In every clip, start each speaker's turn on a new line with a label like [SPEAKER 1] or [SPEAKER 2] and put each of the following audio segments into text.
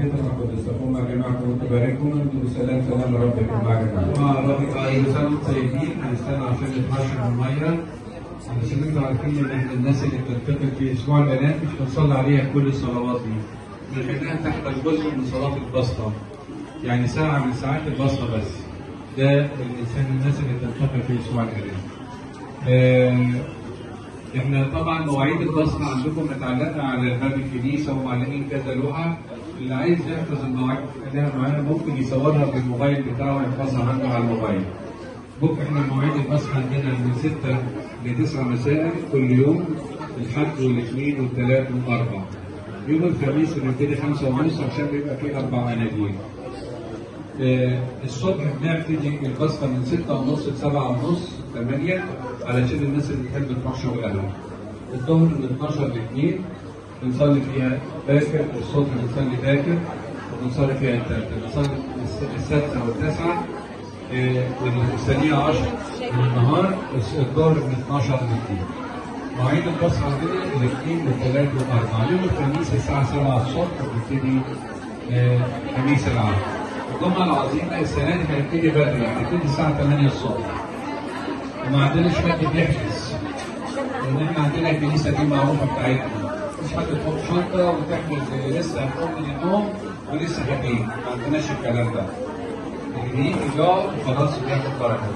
[SPEAKER 1] والدتكم القدس تقوم مع جماعكم وتبارككم انتم بسلام سلام رب يكون مع جماعكم.
[SPEAKER 2] مع ربك أي سنة وانتم طيبين هنستنى عشان نتمشى المية علشان انتوا عارفين ان احنا الناس اللي بتلتقي في اسبوع البنات مش بنصلي عليها كل الصلوات دي. لكنها تحمل جزء من صلاة البسطة. يعني ساعة من ساعات البسطة بس. ده الانسان الناس اللي بتلتقي في اسبوع البنات. آه احنا طبعا مواعيد البصمه عندكم متعلقه على باب الكنيسه ومعلقين كذا لوحه اللي عايز يحفظ المواعيد خليها معانا ممكن يصورها بالموبايل بتاعه ويحفظها عنده على الموبايل. بكره احنا مواعيد البصمه عندنا من 6 ل 9 مساء كل يوم الحد والاثنين والثلاث والاربع. يوم الخميس بنبتدي 5 ونص عشان بيبقى فيه اربع اناجيل. آه، الصبح بنبتدي البصمه من 6 ونص ل 7 ونص 8 علشان الناس اللي بتحب تروح شغلها. الظهر من 12 ل 2 بنصلي فيها باكر الصبح بنصلي باكر وبنصلي فيها الثالثة بنصلي الس- السادسة والتاسعة آه، والثانية 10 من النهار الس- الظهر من 12 ل 2 مواعيد البصمة عندنا الاثنين والثلاث والأربعاء يوم الخميس الساعة 7 الصبح بنبتدي آه، خميس العام الجمعة العظيمة السنة دي هنبتدي بدري هنبتدي الساعة 8 الصبح وما عندناش حد بيحجز لان احنا عندنا الكنيسه دي معروفه بتاعتنا مش حد تحط شنطه وتحجز لسه هتقوم من النوم ولسه خارجين ما عندناش الكلام ده اللي بيجي يقعد وخلاص بياخد بركه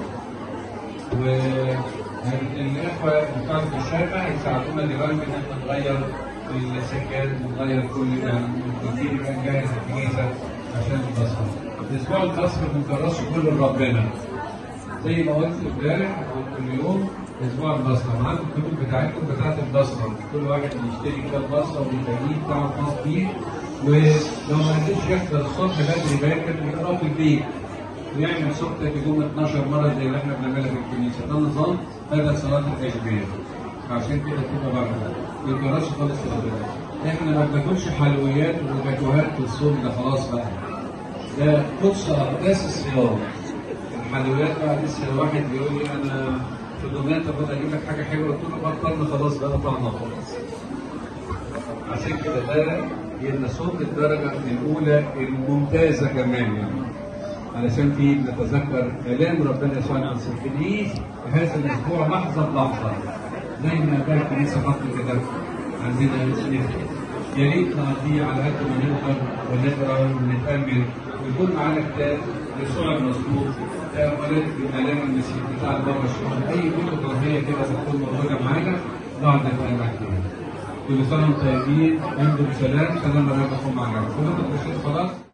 [SPEAKER 2] والاخوه بتوع الشركه هيساعدونا دلوقتي ان احنا نغير السجاد ونغير كل يعني الكتير يبقى نجهز الكنيسه عشان البصمه. الاسبوع البصمه بنكرسه كله لربنا. زي ما قلت امبارح كل يوم اسبوع البصمه معاكم الكتب بتاعتكم بتاعت البصمه كل واحد يشتري كتاب بصمه ويخليه بتاعه خاص بيه ولو ما قدرش يحضر الصبح بدري باكر يقراه في البيت ويعمل صبح يوم 12 مره زي اللي احنا بنعملها في الكنيسه ده نظام بدل صلاه التشبيه عشان كده تبقى بركه ما يتجراش خالص ربنا احنا ما بناكلش حلويات وجاتوهات في الصوم ده خلاص بقى ده قدس اقداس الصيام الحلويات بقى لسه الواحد بيقول لي انا في دمياط طب اجيب لك حاجه حلوه قلت له بطلنا خلاص بقى طعمها خلاص عشان كده ده يبقى صوت الدرجه الاولى الممتازه كمان يعني علشان في نتذكر كلام ربنا يسوع عن الكنيس هذا الاسبوع لحظه بلحظه زي ما قال الكنيسه حط كده عندنا سنين يا ريت نقضيه على قد ما نقدر ونقرا ونتامل ويكون معانا كتاب يسوع المظبوط تاملات بالالام المسيح بتاع البابا الشمال اي كتب روحيه كده بتكون موجوده معانا نقعد نتامل فيها كل سنه وانتم طيبين انتم بسلام سلام الرب يكون معنا كلكم تشهدوا خلاص